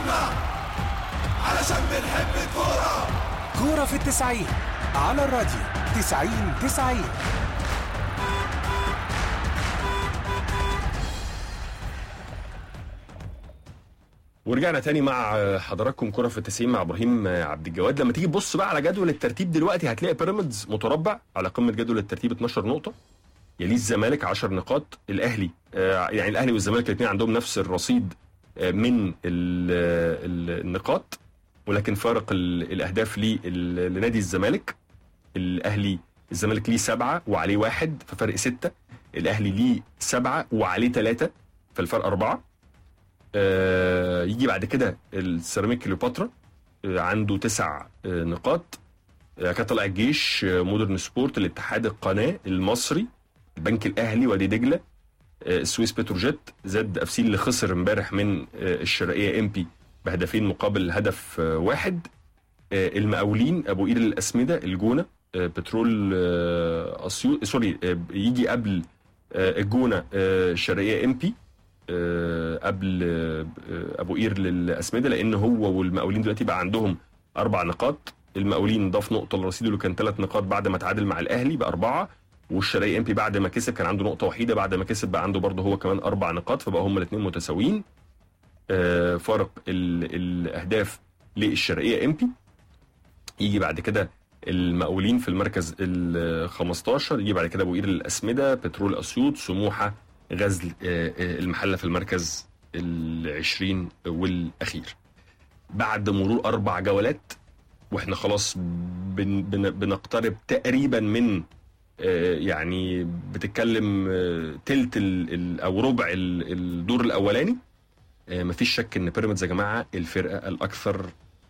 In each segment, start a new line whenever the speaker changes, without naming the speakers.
نسمع علشان بنحب الكورة
كورة في التسعين على الراديو تسعين تسعين
ورجعنا تاني مع حضراتكم كرة في التسعين مع ابراهيم عبد الجواد لما تيجي تبص بقى على جدول الترتيب دلوقتي هتلاقي بيراميدز متربع على قمة جدول الترتيب 12 نقطة يليه الزمالك 10 نقاط الاهلي آه، يعني الاهلي والزمالك الاثنين عندهم نفس الرصيد آه، من ال- ال- النقاط ولكن فارق ال- الاهداف ليه ال- لنادي الزمالك الاهلي الزمالك ليه سبعه وعليه واحد ففرق سته الاهلي ليه سبعه وعليه ثلاثه فالفرق اربعه آه، يجي بعد كده السيراميك كليوباترا آه، عنده تسع آه، نقاط آه، كان طلع الجيش آه، مودرن سبورت الاتحاد القناه المصري البنك الاهلي وادي دجله آه، السويس بتروجيت زد اف سي اللي خسر امبارح من آه، الشرقيه ام بي بهدفين مقابل هدف آه، واحد آه، المقاولين ابو قير الاسمده الجونه آه، بترول آه، اسيوط سوري آه، يجي قبل آه، الجونه آه، الشرقيه ام بي آه، قبل آه، آه، ابو قير للاسمده لان هو والمقاولين دلوقتي بقى عندهم اربع نقاط المقاولين ضاف نقطه لرصيده اللي كان ثلاث نقاط بعد ما تعادل مع الاهلي باربعه والشرقيه ام بي بعد ما كسب كان عنده نقطه وحيده بعد ما كسب بقى عنده برضه هو كمان اربع نقاط فبقى هم الاثنين متساويين آه، فارق ال- الاهداف للشرقيه ام بي يجي بعد كده المقاولين في المركز ال 15 يجي بعد كده ابو قير الاسمده بترول اسيوط سموحه غزل آه، آه، المحله في المركز ال 20 والاخير بعد مرور اربع جولات واحنا خلاص بن بن بنقترب تقريبا من آه، يعني بتتكلم آه، تلت ال- ال- او ربع ال- الدور الاولاني آه، مفيش شك ان بيراميدز يا جماعه الفرقه الاكثر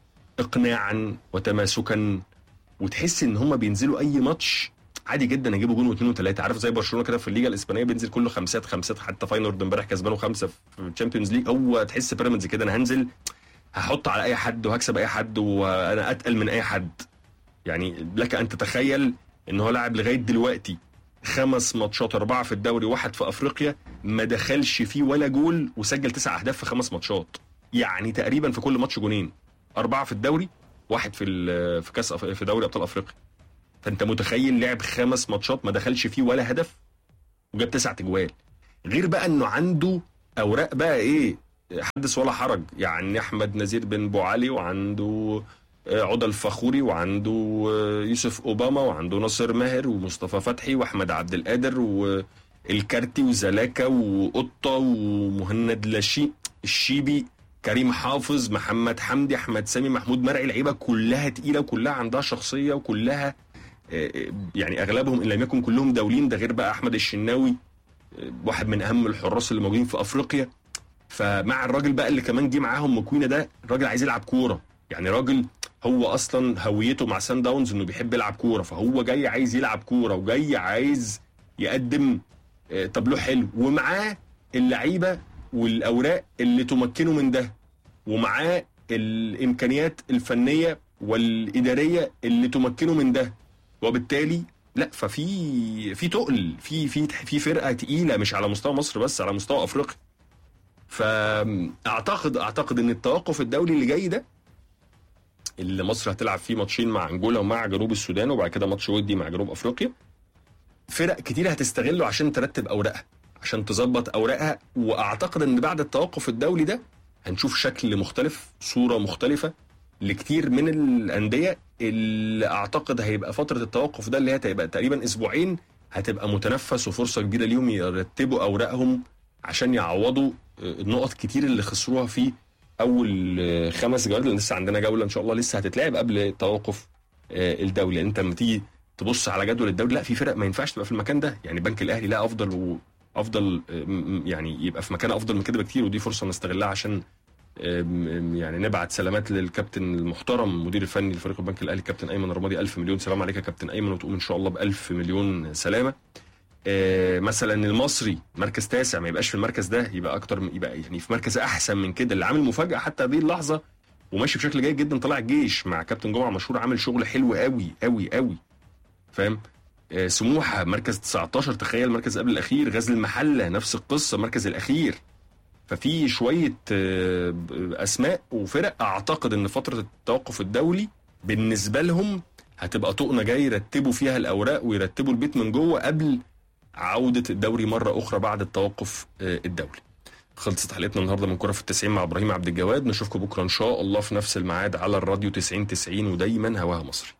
اقناعا وتماسكا وتحس ان هم بينزلوا اي ماتش عادي جدا يجيبوا جون واثنين وثلاثه عارف زي برشلونه كده في الليجا الاسبانيه بينزل كله خمسات خمسات حتى فاينورد امبارح كسبانه خمسه في الشامبيونز ليج هو تحس بيراميدز كده انا هنزل هحط على اي حد وهكسب اي حد وانا اتقل من اي حد يعني لك ان تتخيل ان هو لاعب لغايه دلوقتي خمس ماتشات اربعه في الدوري واحد في افريقيا ما دخلش فيه ولا جول وسجل تسع اهداف في خمس ماتشات يعني تقريبا في كل ماتش جونين اربعه في الدوري واحد في ال- في كاس أف- في دوري ابطال افريقيا فانت متخيل لعب خمس ماتشات ما دخلش فيه ولا هدف وجاب تسع تجوال غير بقى انه عنده اوراق بقى ايه حدث ولا حرج يعني احمد نزير بن بو علي وعنده آه، عضى الفخوري وعنده آه، يوسف اوباما وعنده ناصر ماهر ومصطفى فتحي واحمد عبد القادر والكارتي وزلاكا وقطه ومهند لاشي الشيبي كريم حافظ محمد حمدي احمد سامي محمود مرعي لعيبه كلها تقيله وكلها عندها شخصيه وكلها آه، آه، يعني اغلبهم ان لم يكن كلهم دولين ده غير بقى احمد الشناوي آه، واحد من اهم الحراس اللي موجودين في افريقيا فمع الراجل بقى اللي كمان جه معاهم مكوينه ده الراجل عايز يلعب كوره يعني راجل هو اصلا هويته مع سان داونز انه بيحب يلعب كوره فهو جاي عايز يلعب كوره وجاي عايز يقدم آه، تابلو حلو ومعاه اللعيبه والاوراق اللي تمكنه من ده ومعاه الامكانيات الفنيه والاداريه اللي تمكنه من ده وبالتالي لا ففي في تقل في في في فرقه تقيله مش على مستوى مصر بس على مستوى افريقيا فاعتقد اعتقد ان التوقف الدولي اللي جاي ده اللي مصر هتلعب فيه ماتشين مع انجولا ومع جنوب السودان وبعد كده ماتش ودي مع جنوب افريقيا فرق كتير هتستغله عشان ترتب اوراقها عشان تظبط اوراقها واعتقد ان بعد التوقف الدولي ده هنشوف شكل مختلف صوره مختلفه لكتير من الانديه اللي اعتقد هيبقى فتره التوقف ده اللي هي هتبقى تقريبا اسبوعين هتبقى متنفس وفرصه كبيره ليهم يرتبوا اوراقهم عشان يعوضوا النقط كتير اللي خسروها في اول آه، خمس جولات لان لسه عندنا جوله ان شاء الله لسه هتتلعب قبل التوقف آه، الدولي انت لما تيجي تبص على جدول الدوري لا في فرق ما ينفعش تبقى في المكان ده يعني بنك الاهلي لا افضل وافضل آه، م- م- يعني يبقى في مكان افضل من كده بكتير ودي فرصه نستغلها عشان آم، يعني نبعت سلامات للكابتن المحترم المدير الفني لفريق البنك الاهلي كابتن ايمن الرمادي الف مليون سلام عليك يا كابتن ايمن وتقوم ان شاء الله بالف مليون سلامه آه، مثلا المصري مركز تاسع ما يبقاش في المركز ده يبقى اكتر من يبقى يعني في مركز احسن من كده اللي عامل مفاجاه حتى هذه اللحظه وماشي بشكل جيد جدا طلع الجيش مع كابتن جمعه مشهور عامل شغل حلو قوي قوي قوي فاهم آه، سموحه مركز 19 تخيل المركز قبل الاخير غزل المحله نفس القصه المركز الاخير ففي شويه آه، اسماء وفرق اعتقد ان فتره التوقف الدولي بالنسبه لهم هتبقى طقنه جاي يرتبوا فيها الاوراق ويرتبوا البيت من جوه قبل عوده الدوري مره اخرى بعد التوقف آه، الدولي. خلصت حلقتنا النهارده من كره في التسعين مع ابراهيم عبد الجواد نشوفكم بكره ان شاء الله في نفس الميعاد على الراديو 90 90 ودايما هواها مصري